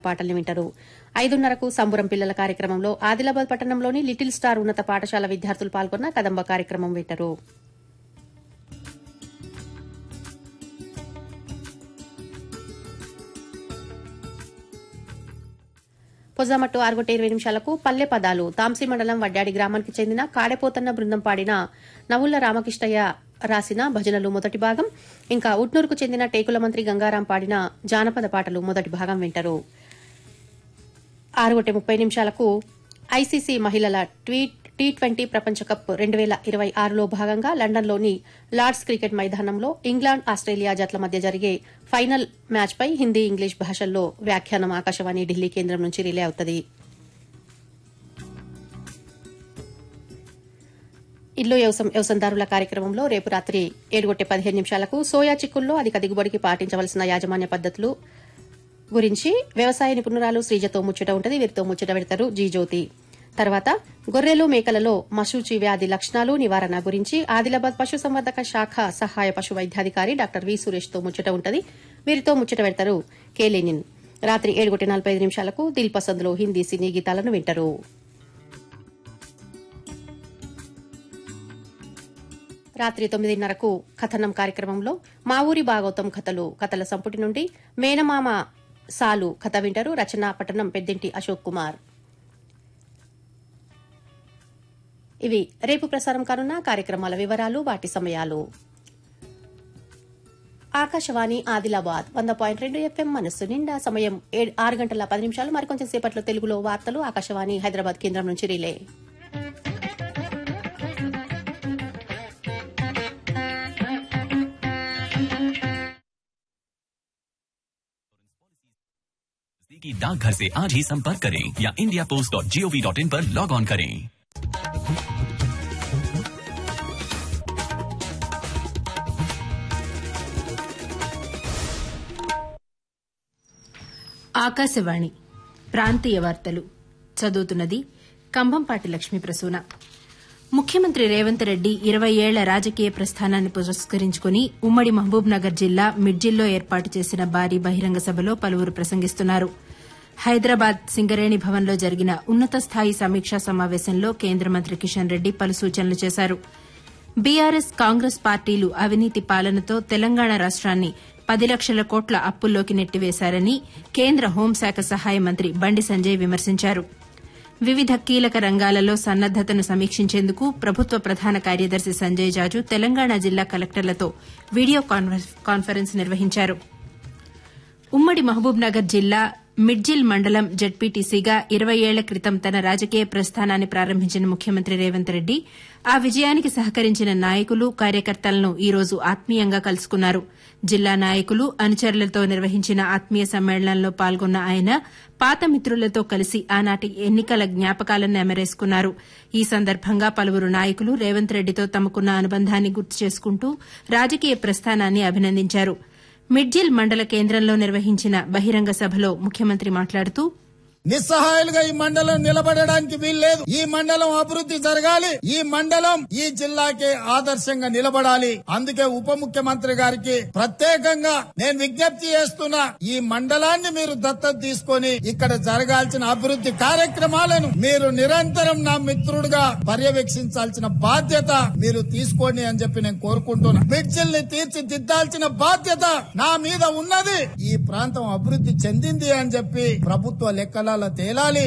పాటల్ని వింటారు ఐదున్నరకు సంబురం పిల్లల కార్యక్రమంలో ఆదిలాబాద్ పట్టణంలోని లిటిల్ స్టార్ ఉన్నత పాఠశాల విద్యార్థులు పాల్గొన్న కదంబ కార్యక్రమం వింటారు పొజామట్టు ఆరుగొట్ట ఇరవై నిమిషాలకు పల్లె పదాలు తాంసీ మండలం వడ్డాడి గ్రామానికి చెందిన కాడెపోతన్న బృందం పాడిన నవుళ్ల రామకృష్ణయ్య రాసిన భజనలు మొదటి భాగం ఇంకా ఉట్నూరుకు చెందిన టేకుల మంత్రి గంగారాం పాడిన జానపద పాటలు మొదటి భాగం వింటారు ఆరుగొట్టే ముప్పై నిమిషాలకు ఐసీసీ మహిళల ట్వీట్ టీ ట్వంటీ ప్రపంచ కప్ రెండు వేల ఇరవై ఆరులో భాగంగా లండన్లోని లార్డ్స్ క్రికెట్ మైదానంలో ఇంగ్లాండ్ ఆస్ట్రేలియా జట్ల మధ్య జరిగే ఫైనల్ మ్యాచ్పై హిందీ ఇంగ్లీష్ భాషల్లో వ్యాఖ్యానం ఆకాశవాణి ఢిల్లీ కేంద్రం నుంచి రిలే అవుతుంది ఇల్లు వ్యవసం వ్యవసందారుల కార్యక్రమంలో రేపు రాత్రి ఏడుగొట్టే పదిహేను నిమిషాలకు సోయా చిక్కుల్లో అధిక దిగుబడికి పాటించవలసిన యాజమాన్య పద్దతులు గురించి వ్యవసాయ నిపుణురాలు శ్రీజతో ముచ్చట ఉంటది వీరితో ముచ్చట పెడతారు జీ జ్యోతి తర్వాత గొర్రెలు మేకలలో మశూచి వ్యాధి లక్షణాలు నివారణ గురించి ఆదిలాబాద్ పశుసంవర్ధక శాఖ సహాయ పశు వైద్యాధికారి డాక్టర్ వి సురేష్ తో ముచ్చట ఉంటది వీరితో ముచ్చట పెడతారు కే లెనిన్ రాత్రి ఏడు గంటల నలభై ఐదు నిమిషాలకు దిల్ పసంద్లో హిందీ సినీ గీతాలను వింటారు రాత్రి తొమ్మిదిన్నరకు కథనం కార్యక్రమంలో మా ఊరి భాగవతం కథలు కథల సంపుటి నుండి మేనమామ సాలు కథ వింటారు రచన పట్టణం పెద్దింటి అశోక్ కుమార్ ఇవి రేపు ప్రసారం కానున్న కార్యక్రమాల వివరాలు వాటి సమయాలు ఆకాశవాణి ఆదిలాబాద్ వంద పాయింట్ రెండు ఎఫ్ఎం మనస్సు నిండా సమయం ఏడు- ఆరు గంటల పది నిమిషాలు మరికొంచెం సేపట్లో తెలుగులో వార్తలు ఆకాశవాణి హైదరాబాద్ కేంద్రం నుంచి రిలే की डाकघर से आज ही संपर्क करें या India post dot G O V dot in पर लॉग ऑन करें ఆకాశవాణి ప్రాంతీయ వార్తలు చదువుతున్నది కంభంపాటి లక్ష్మీ ప్రసూన ముఖ్యమంత్రి రేవంత్ రెడ్డి ఇరవై ఏళ్ల రాజకీయ ప్రస్థానాన్ని పురస్కరించుకుని ఉమ్మడి మహబూబ్ నగర్ జిల్లా మిడ్జిల్లో ఏర్పాటు చేసిన భారీ బహిరంగ సభలో పలువురు ప్రసంగిస్తున్నారు హైదరాబాద్ సింగరేణి భవన్లో జరిగిన ఉన్నత స్థాయి సమీక్షా సమావేశంలో కేంద్ర మంత్రి కిషన్ రెడ్డి పలు సూచనలు చేశారు బీఆర్ఎస్ కాంగ్రెస్ పార్టీలు అవినీతి పాలనతో తెలంగాణ రాష్ట్రాన్ని పది లక్షల కోట్ల అప్పుల్లోకి నెట్టివేశారని కేంద్ర హోంశాఖ సహాయ మంత్రి బండి సంజయ్ విమర్శించారు వివిధ కీలక రంగాలలో సన్నద్దతను సమీక్షించేందుకు ప్రభుత్వ ప్రధాన కార్యదర్శి సంజయ్ జాజు తెలంగాణ జిల్లా కలెక్టర్లతో వీడియో కాన్ఫరెన్స్ నిర్వహించారు ఉమ్మడి మహబూబ్ నగర్ జిల్లా మిడ్జిల్ మండలం జడ్పీటీసీగా ఇరవై ఏళ్ల క్రితం తన రాజకీయ ప్రస్థానాన్ని ప్రారంభించిన ముఖ్యమంత్రి రేవంత్ రెడ్డి ఆ విజయానికి సహకరించిన నాయకులు కార్యకర్తలను ఈ రోజు ఆత్మీయంగా కలుసుకున్నారు జిల్లా నాయకులు అనుచరులతో నిర్వహించిన ఆత్మీయ సమ్మేళనంలో పాల్గొన్న ఆయన పాత మిత్రులతో కలిసి ఆనాటి ఎన్నికల జ్ఞాపకాలను నెమరేసుకున్నారు ఈ సందర్భంగా పలువురు నాయకులు రేవంత్ రెడ్డితో తమకున్న అనుబంధాన్ని గుర్తు చేసుకుంటూ రాజకీయ ప్రస్థానాన్ని అభినందించారు మిడ్జిల్ మండల కేంద్రంలో నిర్వహించిన బహిరంగ సభలో ముఖ్యమంత్రి మాట్లాడుతూ నిస్సహాయులుగా ఈ మండలం నిలబడడానికి వీల్లేదు ఈ మండలం అభివృద్ధి జరగాలి ఈ మండలం ఈ జిల్లాకి ఆదర్శంగా నిలబడాలి అందుకే ఉప ముఖ్యమంత్రి గారికి ప్రత్యేకంగా నేను విజ్ఞప్తి చేస్తున్నా ఈ మండలాన్ని మీరు దత్తత తీసుకొని ఇక్కడ జరగాల్సిన అభివృద్ధి కార్యక్రమాలను మీరు నిరంతరం నా మిత్రుడుగా పర్యవేక్షించాల్సిన బాధ్యత మీరు తీసుకోండి అని చెప్పి నేను కోరుకుంటున్నా మిడ్జిల్ ని తీర్చిదిద్దాల్సిన బాధ్యత నా మీద ఉన్నది ఈ ప్రాంతం అభివృద్ధి చెందింది అని చెప్పి ప్రభుత్వ లెక్కలలో తేలాలి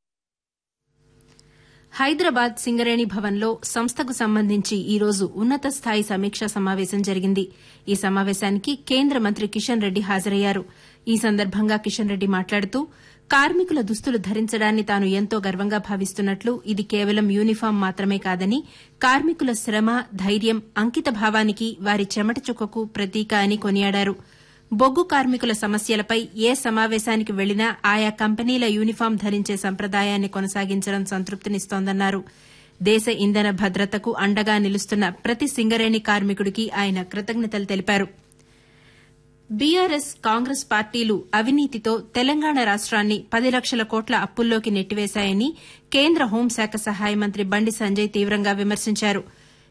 హైదరాబాద్ సింగరేణి భవన్లో సంస్థకు సంబంధించి ఈ రోజు ఉన్నత స్థాయి సమీక్షా సమావేశం జరిగింది ఈ సమావేశానికి కేంద్ర మంత్రి కిషన్ రెడ్డి హాజరయ్యారు ఈ సందర్భంగా కిషన్ రెడ్డి మాట్లాడుతూ కార్మికుల దుస్తులు ధరించడాన్ని తాను ఎంతో గర్వంగా భావిస్తున్నట్లు ఇది కేవలం యూనిఫామ్ మాత్రమే కాదని కార్మికుల శ్రమ ధైర్యం అంకిత భావానికి వారి చెమట చుక్కకు ప్రతీక అని కొనియాడారు బొగ్గు కార్మికుల సమస్యలపై ఏ సమావేశానికి వెళ్లినా ఆయా కంపెనీల యూనిఫాం ధరించే సంప్రదాయాన్ని కొనసాగించడం సంతృప్తినిస్తోందన్నారు దేశ ఇంధన భద్రతకు అండగా నిలుస్తున్న ప్రతి సింగరేణి కార్మికుడికి ఆయన కృతజ్ఞతలు తెలిపారు బీఆర్ఎస్ కాంగ్రెస్ పార్టీలు అవినీతితో తెలంగాణ రాష్ట్రాన్ని పది లక్షల కోట్ల అప్పుల్లోకి నెట్టివేశాయని కేంద్ర హోంశాఖ సహాయ మంత్రి బండి సంజయ్ తీవ్రంగా విమర్శించారు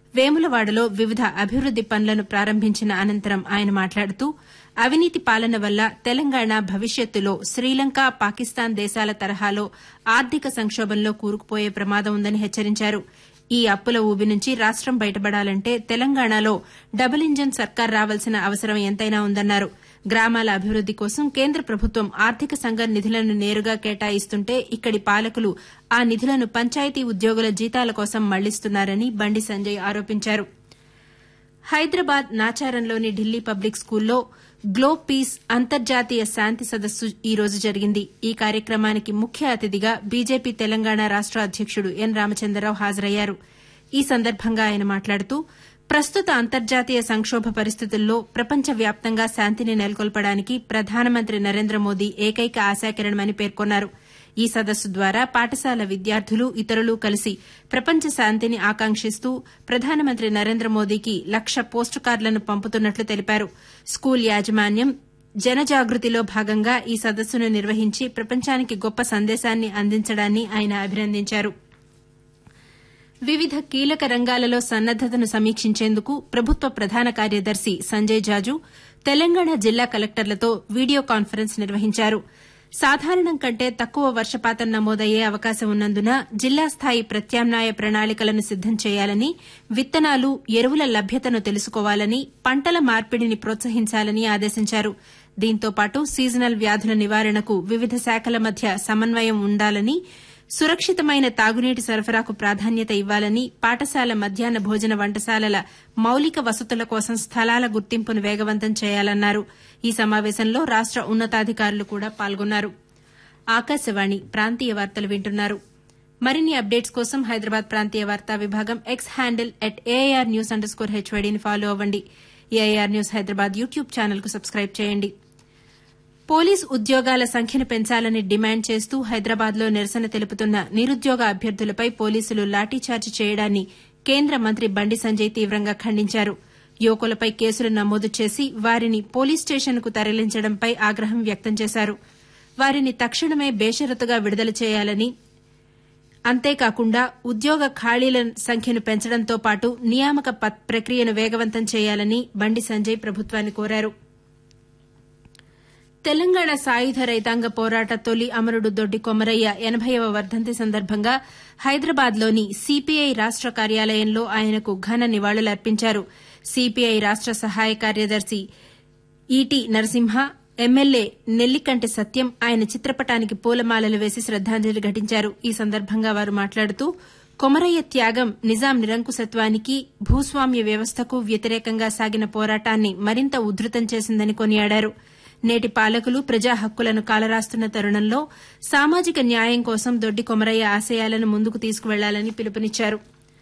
వేములవాడలో వివిధ అభివృద్ది పనులను ప్రారంభించిన అనంతరం ఆయన మాట్లాడుతూ అవినీతి పాలన వల్ల తెలంగాణ భవిష్యత్తులో శ్రీలంక పాకిస్తాన్ దేశాల తరహాలో ఆర్థిక సంక్షోభంలో కూరుకుపోయే ప్రమాదం ఉందని హెచ్చరించారు ఈ అప్పుల ఊబి నుంచి రాష్టం బయటపడాలంటే తెలంగాణలో డబుల్ ఇంజన్ సర్కార్ రావాల్సిన అవసరం ఎంతైనా ఉందన్నారు గ్రామాల అభివృద్ది కోసం కేంద్ర ప్రభుత్వం ఆర్థిక సంఘం నిధులను నేరుగా కేటాయిస్తుంటే ఇక్కడి పాలకులు ఆ నిధులను పంచాయతీ ఉద్యోగుల జీతాల కోసం మళ్లిస్తున్నారని బండి సంజయ్ ఆరోపించారు హైదరాబాద్ నాచారంలోని ఢిల్లీ పబ్లిక్ స్కూల్లో గ్లో పీస్ అంతర్జాతీయ శాంతి సదస్సు ఈ రోజు జరిగింది ఈ కార్యక్రమానికి ముఖ్య అతిథిగా బీజేపీ తెలంగాణ రాష్ట అధ్యకుడు ఎన్ రామచంద్రరావు హాజరయ్యారు ఈ సందర్భంగా ఆయన మాట్లాడుతూ ప్రస్తుత అంతర్జాతీయ సంక్షోభ పరిస్థితుల్లో ప్రపంచవ్యాప్తంగా శాంతిని నెలకొల్పడానికి ప్రధానమంత్రి నరేంద్ర మోదీ ఏకైక ఆశాకిరణమని పేర్కొన్నారు ఈ సదస్సు ద్వారా పాఠశాల విద్యార్థులు ఇతరులు కలిసి ప్రపంచ శాంతిని ఆకాంక్షిస్తూ ప్రధానమంత్రి నరేంద్ర మోదీకి లక్ష పోస్టు కార్డులను పంపుతున్నట్లు తెలిపారు స్కూల్ యాజమాన్యం జనజాగృతిలో భాగంగా ఈ సదస్సును నిర్వహించి ప్రపంచానికి గొప్ప సందేశాన్ని అందించడాన్ని ఆయన అభినందించారు వివిధ కీలక రంగాలలో సన్నద్దతను సమీక్షించేందుకు ప్రభుత్వ ప్రధాన కార్యదర్శి సంజయ్ జాజు తెలంగాణ జిల్లా కలెక్టర్లతో వీడియో కాన్ఫరెన్స్ నిర్వహించారు సాధారణం కంటే తక్కువ వర్షపాతం నమోదయ్యే అవకాశం ఉన్నందున జిల్లా స్థాయి ప్రత్యామ్నాయ ప్రణాళికలను సిద్దం చేయాలని విత్తనాలు ఎరువుల లభ్యతను తెలుసుకోవాలని పంటల మార్పిడిని ప్రోత్సహించాలని ఆదేశించారు దీంతో పాటు సీజనల్ వ్యాధుల నివారణకు వివిధ శాఖల మధ్య సమన్వయం ఉండాలని సురక్షితమైన తాగునీటి సరఫరాకు ప్రాధాన్యత ఇవ్వాలని పాఠశాల మధ్యాహ్న భోజన వంటశాలల మౌలిక వసతుల కోసం స్థలాల గుర్తింపును వేగవంతం చేయాలన్నారు ఈ సమావేశంలో రాష్ట ఉన్నతాధికారులు కూడా పాల్గొన్నారు ఆకాశవాణి ప్రాంతీయ వార్తలు వింటున్నారు మరిన్ని అప్డేట్స్ కోసం హైదరాబాద్ ప్రాంతీయ వార్తా విభాగం X handle at AIR news under score హెచ్వైడీని ఫాలో అవ్వండి ఏఐఆర్ న్యూస్ హైదరాబాద్ యూట్యూబ్ ఛానల్కు సబ్స్క్రైబ్ చేయండి పోలీస్ ఉద్యోగాల సంఖ్యను పెంచాలని డిమాండ్ చేస్తూ హైదరాబాద్లో నిరసన తెలుపుతున్న నిరుద్యోగ అభ్యర్థులపై పోలీసులు లాఠీచార్జి చేయడాన్ని కేంద్ర మంత్రి బండి సంజయ్ తీవ్రంగా ఖండించారు యువకులపై కేసులు నమోదు చేసి వారిని పోలీస్ స్టేషన్కు తరలించడంపై ఆగ్రహం వ్యక్తం చేశారు వారిని తక్షణమే బేషరతుగా విడుదల చేయాలని అంతేకాకుండా ఉద్యోగ ఖాళీల సంఖ్యను పెంచడంతో పాటు నియామక ప్రక్రియను వేగవంతం చేయాలని బండి సంజయ్ ప్రభుత్వాన్ని కోరారు తెలంగాణ సాయుధ రైతాంగ పోరాట తొలి అమరుడు దొడ్డి కొమరయ్య ఎనబైవ వర్దంతి సందర్భంగా హైదరాబాద్లోని సిపిఐ రాష్ట కార్యాలయంలో ఆయనకు ఘన నివాళులర్పించారు సిపిఐ రాష్ట సహాయ కార్యదర్శి ఈటీ నరసింహ ఎమ్మెల్యే నెల్లికంటి సత్యం ఆయన చిత్రపటానికి పూలమాలలు వేసి శ్రద్దాంజలి ఘటించారు ఈ సందర్భంగా వారు మాట్లాడుతూ కొమరయ్య త్యాగం నిజాం నిరంకుశత్వానికి భూస్వామ్య వ్యవస్థకు వ్యతిరేకంగా సాగిన పోరాటాన్ని మరింత ఉధృతం చేసిందని కొనియాడారు నేటి పాలకులు ప్రజా హక్కులను కాలరాస్తున్న తరుణంలో సామాజిక న్యాయం కోసం దొడ్డి కొమరయ్య ఆశయాలను ముందుకు తీసుకువెళ్లాలని పిలుపునిచ్చారు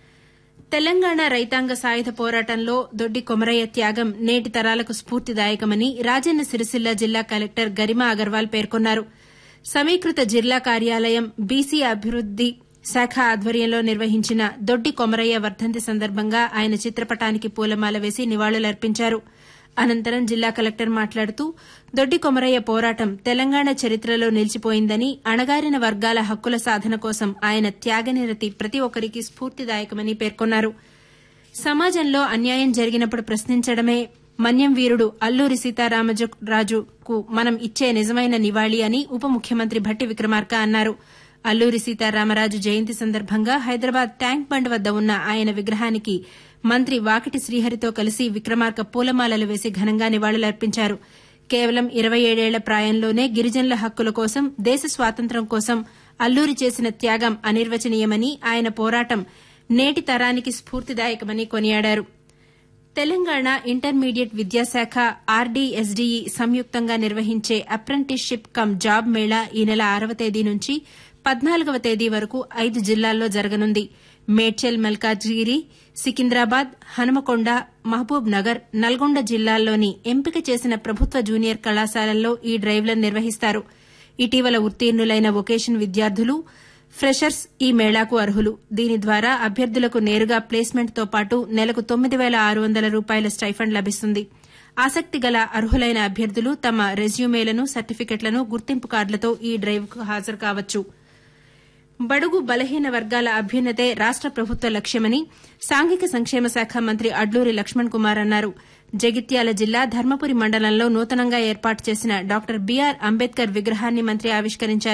తెలంగాణ రైతాంగ సాయుధ పోరాటంలో దొడ్డి కొమరయ్య త్యాగం నేటి తరాలకు స్ఫూర్తిదాయకమని రాజన్న సిరిసిల్ల జిల్లా కలెక్టర్ గరిమా అగర్వాల్ పేర్కొన్నారు సమీకృత జిల్లా కార్యాలయం బీసీ అభివృద్ది శాఖ ఆధ్వర్యంలో నిర్వహించిన దొడ్డి కొమరయ్య వర్దంతి సందర్భంగా ఆయన చిత్రపటానికి పూలమాల వేసి నివాళులర్పించారు అనంతరం జిల్లా కలెక్టర్ మాట్లాడుతూ దొడ్డి కొమరయ్య పోరాటం తెలంగాణ చరిత్రలో నిలిచిపోయిందని అణగారిన వర్గాల హక్కుల సాధన కోసం ఆయన త్యాగనిరతి ప్రతి ఒక్కరికి స్ఫూర్తిదాయకమని పేర్కొన్నారు సమాజంలో అన్యాయం జరిగినప్పుడు ప్రశ్నించడమే మన్యం వీరుడు అల్లూరి సీతారామరాజుకు మనం ఇచ్చే నిజమైన నివాళి అని ఉప ముఖ్యమంత్రి భట్టి విక్రమార్క అన్నారు అల్లూరి సీతారామరాజు జయంతి సందర్భంగా హైదరాబాద్ ట్యాంక్ బండ్ వద్ద ఉన్న ఆయన విగ్రహానికి మంత్రి వాకిటి శ్రీహరితో కలిసి విక్రమార్క పూలమాలలు వేసి ఘనంగా నివాళులర్పించారు కేవలం ఇరవై ఏడేళ్ల ప్రాయంలోనే గిరిజనుల హక్కుల కోసం దేశ స్వాతంత్ర్యం కోసం అల్లూరి చేసిన త్యాగం అనిర్వచనీయమని ఆయన పోరాటం నేటి తరానికి స్ఫూర్తిదాయకమని కొనియాడారు తెలంగాణ ఇంటర్మీడియట్ విద్యాశాఖ ఆర్డీఎస్డీఈ సంయుక్తంగా నిర్వహించే అప్రెంటిస్షిప్ కమ్ జాబ్ మేళా ఈ నెల ఆరవ తేదీ నుంచి పద్నాలుగవ తేదీ వరకు ఐదు జిల్లాల్లో జరగనుంది మేడ్చల్ మల్కాజ్గిరి సికింద్రాబాద్ హనుమకొండ మహబూబ్ నగర్ నల్గొండ జిల్లాల్లోని ఎంపిక చేసిన ప్రభుత్వ జూనియర్ కళాశాలల్లో ఈ డ్రైవ్లను నిర్వహిస్తారు ఇటీవల ఉత్తీర్ణులైన వొకేషన్ విద్యార్థులు ఫ్రెషర్స్ ఈ మేళాకు అర్హులు దీని ద్వారా అభ్యర్థులకు నేరుగా ప్లేస్మెంట్తో పాటు నెలకు తొమ్మిది వేల ఆరు వందల రూపాయల స్టైఫండ్ లభిస్తుంది ఆసక్తి గల అర్హులైన అభ్యర్థులు తమ రెజ్యూమేలను సర్టిఫికెట్లను గుర్తింపు కార్డులతో ఈ డ్రైవ్కు హాజరు కావచ్చు బడుగు బలహీన వర్గాల అభ్యున్నతే రాష్ట ప్రభుత్వ లక్ష్యమని సాంఘిక సంక్షేమ శాఖ మంత్రి అడ్లూరి లక్ష్మణ్ కుమార్ అన్నారు జగిత్యాల జిల్లా ధర్మపురి మండలంలో నూతనంగా ఏర్పాటు చేసిన డాక్టర్ బీఆర్ అంబేద్కర్ విగ్రహాన్ని మంత్రి ఆవిష్కరించారు